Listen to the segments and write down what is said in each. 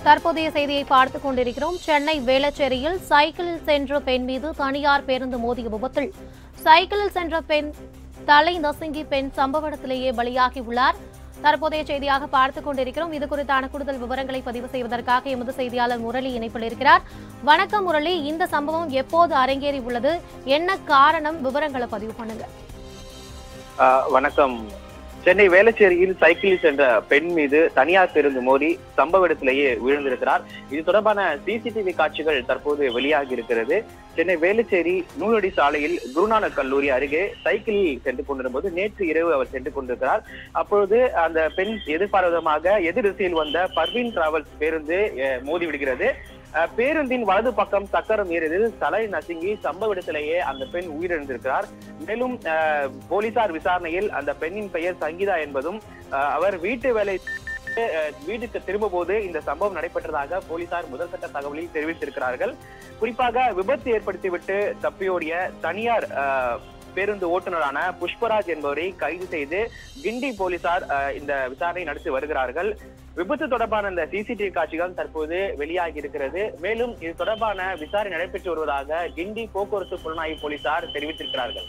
தற்போதைய செய்தியை பார்த்துக் கொண்டிருக்கிறோம் சென்னை வேளச்சேரியில் சைக்கிளில் சென்ற பெண் மீது தனியார் பேருந்து மோதிய விபத்தில் சைக்கிளில் சென்ற பெண் தலை நசுங்கி பெண் சம்பவ இடத்திலேயே பலியாகி உள்ளார் தற்போதைய செய்தியாக பார்த்துக் கொண்டிருக்கிறோம் இது குறித்தான கூடுதல் விவரங்களை பதிவு செய்வதற்காக எமது செய்தியாளர் முரளி இணைப்பில் இருக்கிறார் வணக்கம் முரளி இந்த சம்பவம் எப்போது அரங்கேறி உள்ளது என்ன காரணம் விவரங்களை பதிவு பண்ணுங்க ஆஹ் வணக்கம் சென்னை வேளச்சேரியில் சைக்கிளில் சென்ற பெண் மீது தனியார் பேருந்து மோதி சம்பவ இடத்திலேயே விழுந்திருக்கிறார் இது தொடர்பான சிசிடிவி காட்சிகள் தற்போது வெளியாகி இருக்கிறது சென்னை வேளச்சேரி நூலடி சாலையில் குருநானக் கல்லூரி அருகே சைக்கிளில் சென்று கொண்டிருந்தபோது நேற்று இரவு அவர் சென்று கொண்டிருக்கிறார் அப்பொழுது அந்த பெண் எதிர்பாராதமாக எதிர் திசையில் வந்த பர்வீன் டிராவல்ஸ் பேருந்து அஹ், மோதி விடுகிறது அஹ், பேருந்தின் வலது பக்கம் சக்கரம் ஏறியதில் தலை நசுங்கி சம்பவ இடத்திலேயே அந்த பெண் உயிரிழந்திருக்கிறார் மேலும் அஹ், போலீசார் விசாரணையில் அந்த பெண்ணின் பெயர் சங்கீதா என்பதும் அஹ், அவர் வீட்டு வேலை அஹ், வீட்டுக்கு திரும்ப போது இந்த சம்பவம் நடைபெற்றதாக போலீசார் முதற்கட்ட தகவலில் தெரிவித்திருக்கிறார்கள் குறிப்பாக விபத்து ஏற்படுத்திவிட்டு தப்பியோடிய தனியார் அஹ், பேருந்து ஓட்டுநரான புஷ்பராஜ் என்பவரை கைது செய்து கிண்டி போலீசார் அஹ், இந்த விசாரணை நடத்தி வருகிறார்கள் விபத்து தொடர்பான இந்த சிசிடிவி காட்சிகள் தற்போது வெளியாகி இருக்கிறது மேலும் இது தொடர்பான விசாரணை நடைபெற்று வருவதாக கிண்டி போக்குவரத்து புலனாய்வு போலீசார் தெரிவித்திருக்கிறார்கள்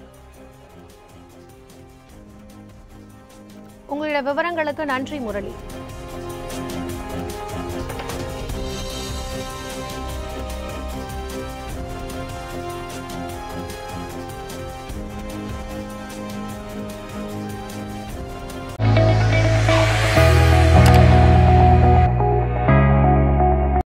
உங்களுடைய விவரங்களுக்கு நன்றி முரளி